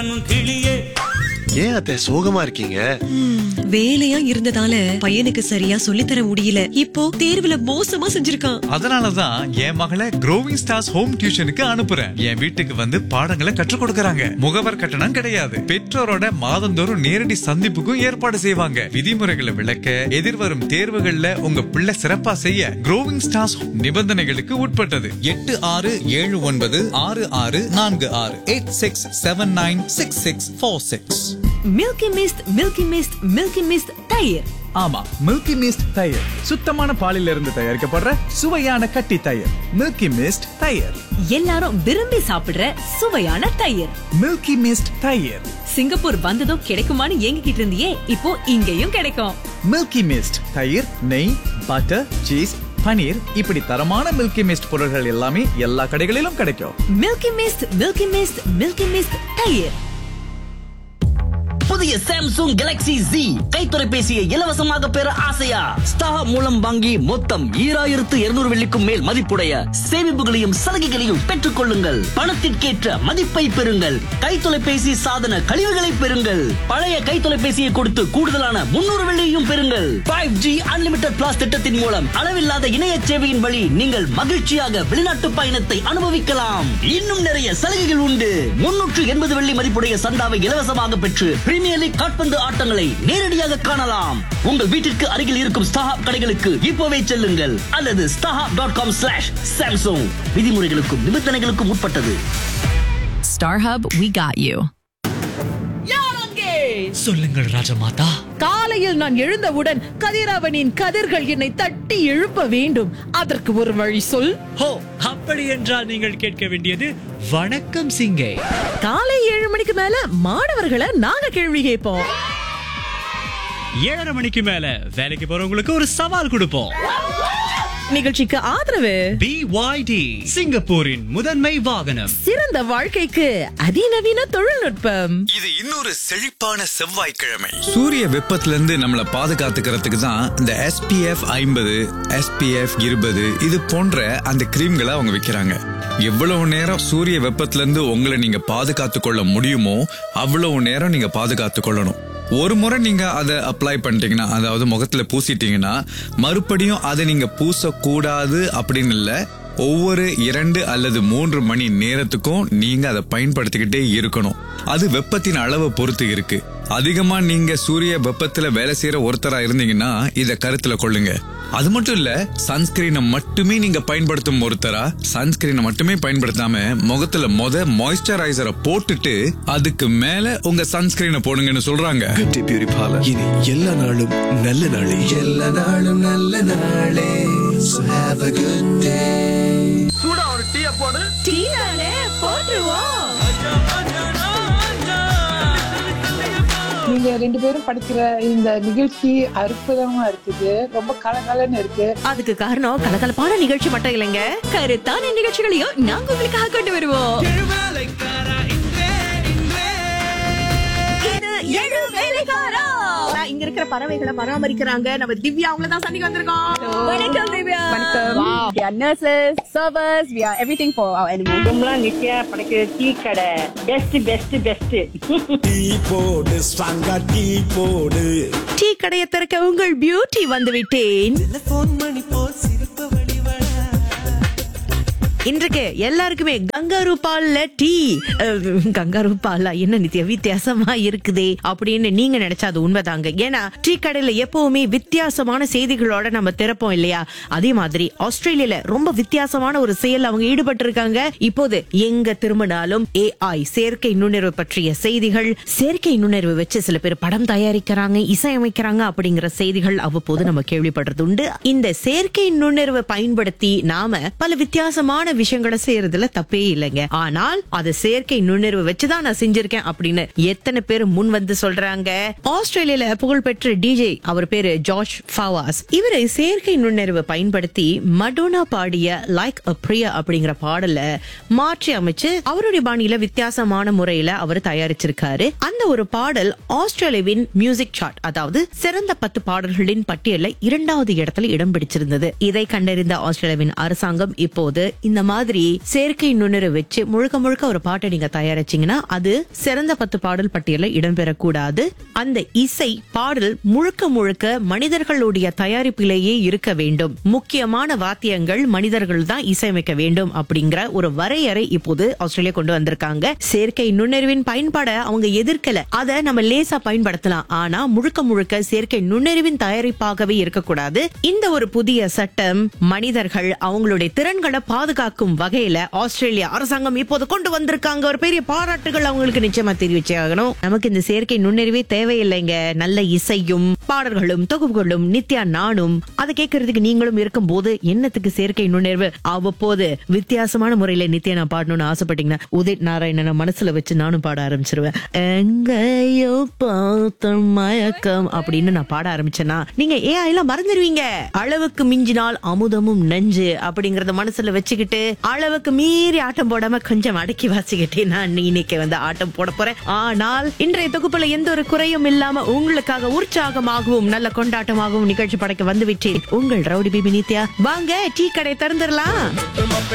கிளியே ஏன் அத்தை சோகமா இருக்கீங்க வேலையா இருந்ததால பையனுக்கு சரியா சொல்லித்தர முடியல இப்போ தேர்வுல மோசமா செஞ்சிருக்கான் அதனாலதான் என் மகளை க்ரோவிங் ஸ்டார்ஸ் ஹோம் டியூஷனுக்கு அனுப்புறேன் என் வீட்டுக்கு வந்து பாடங்களை கற்றுக் கொடுக்கறாங்க முகவர் கட்டணம் கிடையாது பெற்றோரோட மாதந்தோறும் நேரடி சந்திப்புக்கும் ஏற்பாடு செய்வாங்க விதிமுறைகளை விளக்க எதிர்வரும் தேர்வுகள்ல உங்க பிள்ளை சிறப்பா செய்ய க்ரோவிங் ஸ்டார்ஸ் நிபந்தனைகளுக்கு உட்பட்டது எட்டு ஆறு ஏழு ஒன்பது ஆறு ஆறு நான்கு ஆறு eight six seven nine six six four six milky mist milky mist milky mist தயிர் ஆமா மில்கி மிஸ்ட் தயிர் சுத்தமான பாலில் இருந்து தயாரிக்கப்படுற சுவையான கட்டி தயிர் மில்கி மிஸ்ட் தயிர் எல்லாரும் விரும்பி சாப்பிடுற சுவையான தயிர் மில்கி மிஸ்ட் தயிர் சிங்கப்பூர் வந்ததும் கிடைக்குமான்னு ஏங்கிக்கிட்டு இருந்தியே இப்போ இங்கேயும் கிடைக்கும் மில்கி மிஸ்ட் தயிர் நெய் பட்டர் சீஸ் பனீர் இப்படி தரமான மில்கி மிஸ்ட் பொருட்கள் எல்லாமே எல்லா கடைகளிலும் கிடைக்கும் milky mist milky mist milky mist தயிர் புதிய சாம்சங் கேலக்ஸி Z கை தொலைபேசியை இலவசமாக பெற ஆசையா ஸ்டார் மூலம் வாங்கி மொத்தம் ஈராயிரத்து இருநூறு வெள்ளிக்கும் மேல் மதிப்புடைய சேமிப்புகளையும் சலுகைகளையும் பெற்றுக் கொள்ளுங்கள் பணத்திற்கேற்ற மதிப்பை பெறுங்கள் கை தொலைபேசி சாதன கழிவுகளை பெறுங்கள் பழைய கை தொலைபேசியை கொடுத்து கூடுதலான முன்னூறு வெள்ளியையும் பெறுங்கள் ஃபைவ் ஜி அன்லிமிடெட் பிளாஸ் திட்டத்தின் மூலம் அளவில்லாத இணைய சேவையின் வழி நீங்கள் மகிழ்ச்சியாக வெளிநாட்டு பயணத்தை அனுபவிக்கலாம் இன்னும் நிறைய சலுகைகள் உண்டு முன்னூற்று எண்பது வெள்ளி மதிப்புடைய சந்தாவை இலவசமாக பெற்று பிரீமியர் லீக் காட்பந்து ஆட்டங்களை நேரடியாக காணலாம் உங்கள் வீட்டிற்கு அருகில் இருக்கும் ஸ்டாஹாப் கடைகளுக்கு இப்போவே செல்லுங்கள் அல்லது StarHub dot com slash Samsung விதிமுறைகளுக்கும் நிபந்தனைகளுக்கும் உட்பட்டது StarHub, we got you. சொல்லுங்கள் ராஜமாதா காலையில் நான் எழுந்தவுடன் கதிரவனின் கதிர்கள் என்னை தட்டி எழுப்ப வேண்டும் அதற்கு ஒரு வழி சொல் ஹோ அப்படி என்றால் நீங்கள் கேட்க வேண்டியது வணக்கம் சிங்கே காலை ஏழு மணிக்கு மேல மாணவர்களை நாங்க கேள்வி கேட்போம் ஏழரை மணிக்கு மேல வேலைக்கு போறவங்களுக்கு ஒரு சவால் கொடுப்போம் நிகழ்ச்சிக்கு ஆதரவு பிஒய்டி சிங்கப்பூரின் முதன்மை வாகனம் சிறந்த வாழ்க்கைக்கு அதிநவீன தொழில்நுட்பம் இது இன்னொரு செழிப்பான செவ்வாய்க்கிழமை சூரிய வெப்பத்துல இருந்து நம்மள பாதுகாத்துக்கிறதுக்கு தான் இந்த எஸ்பிஎஃப் ஐம்பது எஸ்பிஎஃப் இருபது இது போன்ற அந்த கிரீம்களை அவங்க விக்கிறாங்க எவ்வளவு நேரம் சூரிய வெப்பத்துல இருந்து உங்களை நீங்க பாதுகாத்து கொள்ள முடியுமோ அவ்வளவு நேரம் நீங்க பாதுகாத்து கொள்ளணும் ஒரு முறை நீங்க அதை அப்ளை பண்ணிட்டீங்கன்னா அதாவது முகத்துல பூசிட்டீங்கன்னா மறுபடியும் அதை நீங்க பூசக்கூடாது அப்படின்னு இல்ல ஒவ்வொரு இரண்டு அல்லது மூன்று மணி நேரத்துக்கும் நீங்க அதை பயன்படுத்திக்கிட்டே இருக்கணும் அது வெப்பத்தின் அளவை பொறுத்து இருக்கு அதிகமா நீங்க சூரிய வெப்பத்துல வேலை செய்யற ஒருத்தரா இருந்தீங்கன்னா இத கருத்துல கொள்ளுங்க அது மட்டும் இல்ல சன்ஸ்கிரீனை மட்டுமே நீங்க பயன்படுத்தும் ஒருத்தரா சன்ஸ்கிரீனை மட்டுமே பயன்படுத்தாம முகத்துல மொத மாய்ஸ்சரைசரை போட்டுட்டு அதுக்கு மேல உங்க சன்ஸ்கிரீனை போடுங்கன்னு சொல்றாங்க பியூட்டி பியூரி பார்லர் இனி எல்லா நாளும் நல்ல நாளே எல்லா நாளும் நல்ல நாளே So have a good day. நீங்க ரெண்டு பேரும் படிக்கிற இந்த நிகழ்ச்சி அற்புதமா இருக்குது ரொம்ப கலகலன்னு இருக்கு அதுக்கு காரணம் கலகலப்பான நிகழ்ச்சி மட்டும் இல்லைங்க கருத்தான நிகழ்ச்சிகளையும் நாங்க உங்களுக்காக கொண்டு வருவோம் இது எழு வேலைக்காரா. இங்க இருக்கிற பறவைகளை பராமரிக்கிறாங்க நம்ம திவ்யா அவங்கள தான் சந்திக்க வந்திருக்கோம் வணக்கம் Divya We are nurses, servers, we are everything for our animals. கும்பலாம் Nithya படைக்கிற டீ கடை பெஸ்ட் பெஸ்ட் பெஸ்ட் டீ கடையை திறக்க உங்கள் பியூட்டி வந்து விட்டேன் இன்றைக்கு எல்லாருக்குமே கங்காரு பால்ல டீ அஹ், கங்காரு பால்ல என்ன நித்யா வித்தியாசமா இருக்குதே அப்படின்னு நீங்க நினைச்சா அது உண்மைதாங்க ஏன்னா டீ கடையில எப்பவுமே வித்தியாசமான செய்திகளோட நம்ம திறப்போம் இல்லையா அதே மாதிரி ஆஸ்திரேலியால ரொம்ப வித்தியாசமான ஒரு செயல் அவங்க ஈடுபட்டு இருக்காங்க இப்போது எங்க திரும்பினாலும் ஏஐ செயற்கை நுண்ணறிவு பற்றிய செய்திகள் செயற்கை நுண்ணறிவு வச்சு சில பேர் படம் தயாரிக்கிறாங்க இசையமைக்கிறாங்க அப்படிங்கிற செய்திகள் அவ்வப்போது நம்ம கேள்விப்படுறது உண்டு இந்த செயற்கை நுண்ணறிவை பயன்படுத்தி நாம பல வித்தியாசமான விஷயங்களை செய்யறதுல தப்பே இல்லைங்க ஆனால் அது செயற்கை நுண்ணறிவு வச்சுதான் நான் செஞ்சிருக்கேன் அப்படின்னு எத்தனை பேர் முன் வந்து சொல்றாங்க ஆஸ்திரேலியால புகழ்பெற்ற டிஜே அவர் பேரு ஜார்ஜ் ஃபவாஸ் இவரு செயற்கை நுண்ணறிவை பயன்படுத்தி மடோனா பாடிய லைக் அ பிரியா அப்படிங்கிற பாடல மாற்றி அமைச்சு அவருடைய பாணியில வித்தியாசமான முறையில அவர் தயாரிச்சிருக்காரு அந்த ஒரு பாடல் ஆஸ்திரேலியாவின் மியூசிக் சார்ட் அதாவது சிறந்த பத்து பாடல்களின் பட்டியல்ல இரண்டாவது இடத்துல இடம் பிடிச்சிருந்தது இதை கண்டறிந்த ஆஸ்திரேலியாவின் அரசாங்கம் இப்போது இந்த அந்த மாதிரி செயற்கை நுண்ணறிவு வச்சு முழுக்க முழுக்க ஒரு பாட்டை நீங்க தயாரிச்சீங்கன்னா அது சிறந்த பத்து பாடல் பட்டியல இடம்பெறக்கூடாது அந்த இசை பாடல் முழுக்க முழுக்க மனிதர்களுடைய தயாரிப்பிலேயே இருக்க வேண்டும் முக்கியமான வாத்தியங்கள் மனிதர்கள் தான் இசையமைக்க வேண்டும் அப்படிங்கிற ஒரு வரையறை இப்போது ஆஸ்திரேலியா கொண்டு வந்திருக்காங்க செயற்கை நுண்ணறிவின் பயன்பாட அவங்க எதிர்க்கல அதை நம்ம லேசா பயன்படுத்தலாம் ஆனா முழுக்க முழுக்க செயற்கை நுண்ணறிவின் தயாரிப்பாகவே இருக்கக்கூடாது இந்த ஒரு புதிய சட்டம் மனிதர்கள் அவங்களுடைய திறன்களை பாதுகாக்கும் வகையில ஆஸ்திரேலியா அரசாங்கம் இப்போது கொண்டு வந்திருக்காங்க ஒரு பெரிய பாராட்டுகள் அவங்களுக்கு நிச்சயமா தெரிவிச்சே ஆகணும் நமக்கு இந்த செயற்கை நுண்ணறிவே தேவையில்லைங்க நல்ல இசையும் பாடல்களும் தொகுப்புகளும் நித்யா நானும் அதை கேட்கறதுக்கு நீங்களும் இருக்கும் போது என்னத்துக்கு செயற்கை நுண்ணறிவு அவ்வப்போது வித்தியாசமான முறையில நித்யா நான் பாடணும்னு ஆசைப்பட்டீங்கன்னா உதித் நாராயணனை மனசுல வச்சு நானும் பாட ஆரம்பிச்சிருவேன் எங்கேயோ பார்த்த மயக்கம் அப்படின்னு நான் பாட ஆரம்பிச்சேன்னா நீங்க ஏன் எல்லாம் மறந்துடுவீங்க அளவுக்கு மிஞ்சினால் அமுதமும் நஞ்சு அப்படிங்கறத மனசுல வச்சுக்கிட்டு அளவுக்கு மீறி ஆட்டம் போடாம கொஞ்சம் அடக்கி வாசிக்கிட்டே நான் இன்னைக்கு வந்து ஆட்டம் போட போறேன் ஆனால் இன்றைய தொகுப்புல எந்த ஒரு குறையும் இல்லாம உங்களுக்காக உற்சாகமாகவும் நல்ல கொண்டாட்டமாகவும் நிகழ்ச்சி படைக்க வந்து விட்டேன் உங்கள் ரவுடி பிபி நித்யா வாங்க டீ கடை திறந்துடலாம்